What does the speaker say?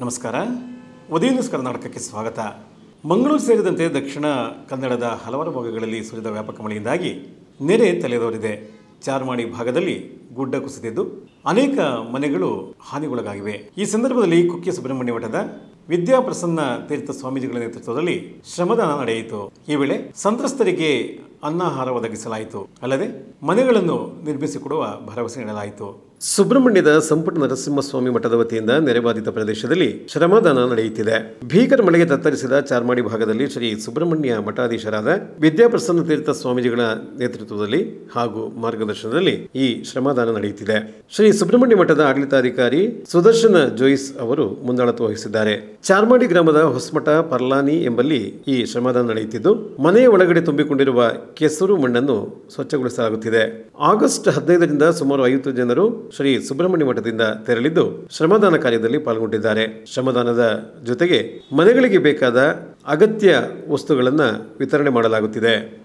ನಮಸ್ಕಾರ ಉದಯ ನ್ಯೂಸ್ ಕರ್ನಾಟಕಕ್ಕೆ ಸ್ವಾಗತ ಮಂಗಳೂರು ಸೇರಿದಂತೆ ದಕ್ಷಿಣ ಕನ್ನಡದ ಹಲವಾರು ಭಾಗಗಳಲ್ಲಿ ಸುರಿದ ವ್ಯಾಪಕ ಮಳೆಯಿಂದಾಗಿ ನೆರೆ ತಲೆದೋರಿದೆ ಚಾರ್ಮಾಡಿ ಭಾಗದಲ್ಲಿ ಗುಡ್ಡ ಕುಸಿದಿದ್ದು ಅನೇಕ ಮನೆಗಳು ಹಾನಿಗೊಳಗಾಗಿವೆ ಈ ಸಂದರ್ಭದಲ್ಲಿ ಕುಕ್ಕೆ ಸುಬ್ರಹ್ಮಣ್ಯ ಮಠದ ವಿದ್ಯಾಪ್ರಸನ್ನ ತೀರ್ಥ ಸ್ವಾಮೀಜಿಗಳ ನೇತೃತ್ವದಲ್ಲಿ ಶ್ರಮದಾನ ನಡೆಯಿತು ಈ ವೇಳೆ ಸಂತ್ರಸ್ತರಿಗೆ ಅನ್ನಾಹಾರ ಒದಗಿಸಲಾಯಿತು ಅಲ್ಲದೆ ಮನೆಗಳನ್ನು ನಿರ್ಮಿಸಿಕೊಡುವ ಭರವಸೆ ನೀಡಲಾಯಿತು ಸುಬ್ರಹ್ಮಣ್ಯದ ಸಂಪುಟ ನರಸಿಂಹಸ್ವಾಮಿ ಮಠದ ವತಿಯಿಂದ ನೆರೆಬಾಧಿತ ಪ್ರದೇಶದಲ್ಲಿ ಶ್ರಮದಾನ ನಡೆಯುತ್ತಿದೆ ಭೀಕರ ಮಳೆಗೆ ತತ್ತರಿಸಿದ ಚಾರ್ಮಾಡಿ ಭಾಗದಲ್ಲಿ ಶ್ರೀ ಸುಬ್ರಹ್ಮಣ್ಯ ಮಠಾಧೀಶರಾದ ವಿದ್ಯಾಪ್ರಸನ್ನ ತೀರ್ಥ ಸ್ವಾಮೀಜಿಗಳ ನೇತೃತ್ವದಲ್ಲಿ ಹಾಗೂ ಮಾರ್ಗದರ್ಶನದಲ್ಲಿ ಈ ಶ್ರಮದಾನ ನಡೆಯುತ್ತಿದೆ ಶ್ರೀ ಸುಬ್ರಹ್ಮಣ್ಯ ಮಠದ ಆಡಳಿತಾಧಿಕಾರಿ ಸುದರ್ಶನ ಜೋಯಿಸ್ ಅವರು ಮುಂದಾಳತ್ವ ವಹಿಸಿದ್ದಾರೆ ಚಾರ್ಮಾಡಿ ಗ್ರಾಮದ ಹೊಸಮಠ ಪರ್ಲಾನಿ ಎಂಬಲ್ಲಿ ಈ ಶ್ರಮದಾನ ನಡೆಯುತ್ತಿದ್ದು ಮನೆಯ ಒಳಗಡೆ ತುಂಬಿಕೊಂಡಿರುವ ಕೆಸರು ಮಣ್ಣನ್ನು ಸ್ವಚ್ಛಗೊಳಿಸಲಾಗುತ್ತಿದೆ ಆಗಸ್ಟ್ ಹದಿನೈದರಿಂದ ಸುಮಾರು ಐವತ್ತು ಜನರು ಶ್ರೀ ಸುಬ್ರಹ್ಮಣ್ಯ ಮಠದಿಂದ ತೆರಳಿದ್ದು ಶ್ರಮದಾನ ಕಾರ್ಯದಲ್ಲಿ ಪಾಲ್ಗೊಂಡಿದ್ದಾರೆ ಶ್ರಮದಾನದ ಜೊತೆಗೆ ಮನೆಗಳಿಗೆ ಬೇಕಾದ ಅಗತ್ಯ ವಸ್ತುಗಳನ್ನು ವಿತರಣೆ ಮಾಡಲಾಗುತ್ತಿದೆ